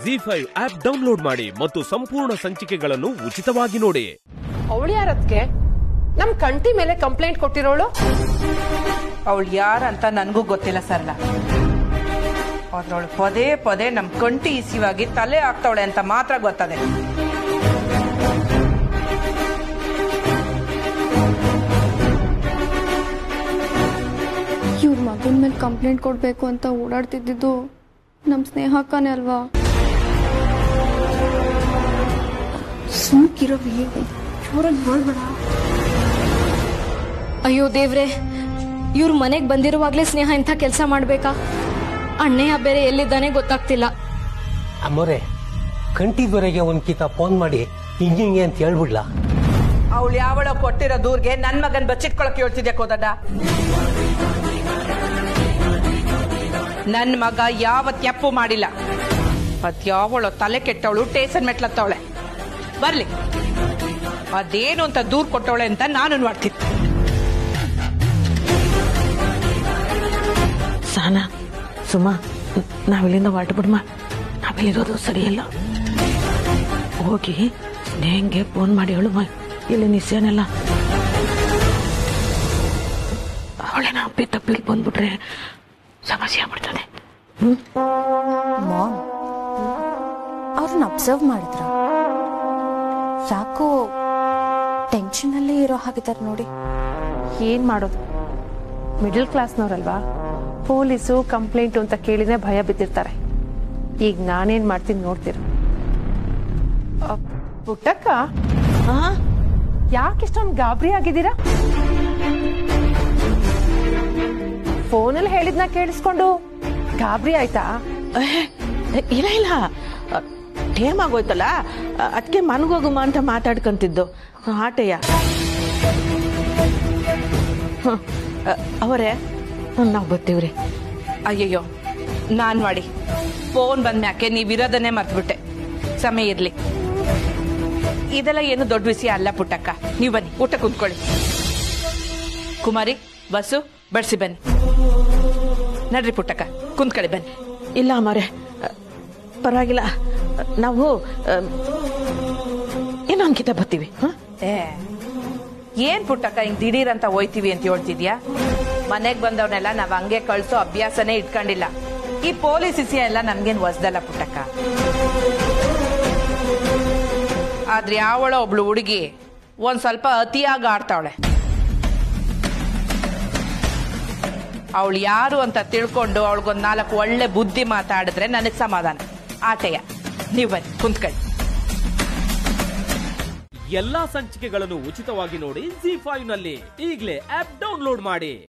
G five app download ಮಾಡಿ ಮತ್ತು ಸಂಪೂರ್ಣ ಸಂಚಿಕೆಗಳನ್ನು ಉಚಿತವಾಗಿ ನೋಡಿ ಅವಳು ಯಾರದ್ಕೆ ನಮ್ ಕಂಟಿ ಮೇಲೆ ಕಂಪ್ಲೇಂಟ್ ಕೊಟ್ಟಿರೋಳು ಅವಳು ಯಾರಂತ ನನಗೂ ಗೊತ್ತಿಲ್ಲ ಸರ್ಲ ಅದ್ರವಳು ಪದೇ ಪದೇ ನಮ್ ಕಂಟಿ ಇಸಿವಾಗಿ ತಲೆ ಹಾಕ್ತಾವಳೆ ಅಂತ ಮಾತ್ರ ಗೊತ್ತದೆ ಇವ್ರ ಮಗನ ಮೇಲೆ ಕಂಪ್ಲೇಂಟ್ ಕೊಡ್ಬೇಕು ಅಂತ ಓಡಾಡ್ತಿದ್ದಿದ್ದು ನಮ್ ಸ್ನೇಹಕ್ಕನೇ ಅಲ್ವಾ ಸುಮ್ಕಿರವಿ ಜೋರಾಗಿ ಮಾಡ್ಬೇಡ ಅಯ್ಯೋ ದೇವ್ರೆ ಇವ್ರ ಮನೆಗ್ ಬಂದಿರುವಾಗ್ಲೇ ಸ್ನೇಹ ಇಂಥ ಕೆಲಸ ಮಾಡ್ಬೇಕಾ ಅಣ್ಣಯ್ಯ ಬೇರೆ ಎಲ್ಲಿದ್ದಾನೆ ಗೊತ್ತಾಗ್ತಿಲ್ಲ ಅಮ್ಮೋರೆ ಕಂಟಿದ್ವರೆಗೆ ಒಂದ್ ಕಿತ ಫೋನ್ ಮಾಡಿ ಹಿಂಗೆ ಹಿಂಗೆ ಅಂತ ಹೇಳ್ಬಿಡ್ಲ ಅವಳು ಯಾವಳ ಕೊಟ್ಟಿರೋ ದೂರ್ಗೆ ನನ್ ಮಗನ್ ಬಚ್ಚಿಟ್ಕೊಳಕ್ ಹೇಳ್ತಿದ್ಯಾ ಕೋದಡ್ಡ ನನ್ ಮಗ ಯಾವ ತಪ್ಪು ಮಾಡಿಲ್ಲ ಅದ್ಯಾವಳು ತಲೆ ಕೆಟ್ಟವಳು ಟೇಸನ್ ಮೆಟ್ಲತ್ತವಳೆ ಬರ್ಲಿ ಅದೇನು ಅಂತ ದೂರ್ ಕೊಟ್ಟವಳೆ ಅಂತ ನಾನು ನೋಡ್ತೀನಿ ಸಾನ ಸುಮ ನಾವಿಲ್ಲಿಂದ ಹೊರಟು ಬಿಡಮ್ಮ ನಾವಿಲ್ಲಿರೋದು ಸರಿಯಲ್ಲ ಹೋಗಿ ಸ್ನೇಹಂಗೆ ಫೋನ್ ಮಾಡಿ ಹೇಳುವ ಇಲ್ಲಿ ನಿಸ್ಯಾನೆಲ್ಲ ಅವಳೇನ ಅಪ್ಪಿ ತಪ್ಪಿಲ್ ಬಂದ್ಬಿಟ್ರೆ ಸಮಸ್ಯೆ ಆಗ್ಬಿಡ್ತದೆ ಮಾಮ್ ಅವ್ರನ್ನ ಅಬ್ಸರ್ವ್ ಮಾಡಿದ್ರ ಯಾಕೋ ಟೆನ್ಷನ್ ಅಲ್ಲೇ ಇರೋ ಹಾಗಿದ್ದಾರೆ ನೋಡಿ ಏನ್ ಮಾಡೋದು ಮಿಡಲ್ ಕ್ಲಾಸ್ನವ್ರಲ್ವಾ ಪೊಲೀಸು ಕಂಪ್ಲೇಂಟು ಅಂತ ಕೇಳಿದ್ರೆ ಭಯ ಬಿದ್ದಿರ್ತಾರೆ ಈಗ ನಾನೇನ್ ಮಾಡ್ತೀನಿ ನೋಡ್ತೀರ ಅ, ಪುಟ್ಟಕ್ಕ ಯಾಕಿಷ್ಟೊಂದು ಗಾಬರಿ ಆಗಿದ್ದೀರಾ ಫೋನಲ್ಲಿ ಹೇಳಿದ್ನ ಕೇಳಿಸ್ಕೊಂಡು ಗಾಬರಿ ಆಯ್ತಾ ಇಲ್ಲ ಇಲ್ಲ ಟೇಮ್ ಆಗೋಯ್ತಲ್ಲ ಅದಕ್ಕೆ ಮನ್ಗೋಗುಮ ಅಂತ ಮಾತಾಡ್ಕೊಂತಿದ್ದು ಆಟಯ್ಯ ಅವರೇ ನಾವು ಬರ್ತೀವ್ರಿ ಅಯ್ಯಯ್ಯೋ ನಾನ್ ಮಾಡಿ ಫೋನ್ ಬಂದ್ಮ್ಯಾಕೆ ನೀವಿರೋದನ್ನೇ ಮರ್ತ್ಬಿಟ್ಟೆ ಸಮಯ ಇರ್ಲಿ ಇದೆಲ್ಲ ಏನು ದೊಡ್ಡ ವಿಷಯ ಅಲ್ಲ ಪುಟ್ಟಕ್ಕ ನೀವು ಬನ್ನಿ ಊಟ ಕುಂತ್ಕೊಳ್ಳಿ ಕುಮಾರಿ ಬಸ್ಸು ಬಡ್ಸಿ ಬನ್ನಿ ನಡ್ರಿ ಪುಟ್ಟಕ್ಕ ಕುಂತ್ಕೊಳ್ಳಿ ಬನ್ನಿ ಇಲ್ಲ ಅಮ್ಮರೆ ಪರವಾಗಿಲ್ಲ ನಾವು ಏನೋ ಅಂಕಿತ ಬರ್ತೀವಿ ಹಾಂ ಏ ಏನ್ ಪುಟ್ಟಕ್ಕ ಹಿಂಗ್ ದಿಢೀರ್ ಅಂತ ಹೋಯ್ತೀವಿ ಅಂತ ಹೇಳ್ತಿದ್ಯಾ ಮನೆಗ್ ಬಂದವನ್ನೆಲ್ಲ ನಾವ್ ಹಂಗೆ ಕಳ್ಸೋ ಅಭ್ಯಾಸನೇ ಇಟ್ಕೊಂಡಿಲ್ಲ ಈ ಪೊಲೀಸ್ ವಿಷಯ ಎಲ್ಲ ನಮ್ಗೇನ್ ಹೊಸ್ದಲ್ಲ ಪುಟ್ಟಕ್ಕ ಆದ್ರೆ ಯಾವಳ ಒಬ್ಳು ಹುಡುಗಿ ಒಂದ್ ಸ್ವಲ್ಪ ಅತಿಯಾಗಿ ಆಡ್ತಾವಳೆ ಅವಳು ಯಾರು ಅಂತ ತಿಳ್ಕೊಂಡು ಅವಳಿಗೊಂದ್ ನಾಲ್ಕು ಒಳ್ಳೆ ಬುದ್ಧಿ ಮಾತಾಡಿದ್ರೆ ನನಗ್ ಸಮಾಧಾನ ಆಟೆಯ ನೀವು ಬನ್ನಿ ಕುಂತ್ಕೊಳ್ಳಿ ಎಲ್ಲಾ ಸಂಚಿಕೆಗಳನ್ನು ಉಚಿತವಾಗಿ ನೋಡಿ ಜಿ ಫೈವ್ ನಲ್ಲಿ ಈಗಲೇ ಆಪ್ ಡೌನ್ಲೋಡ್ ಮಾಡಿ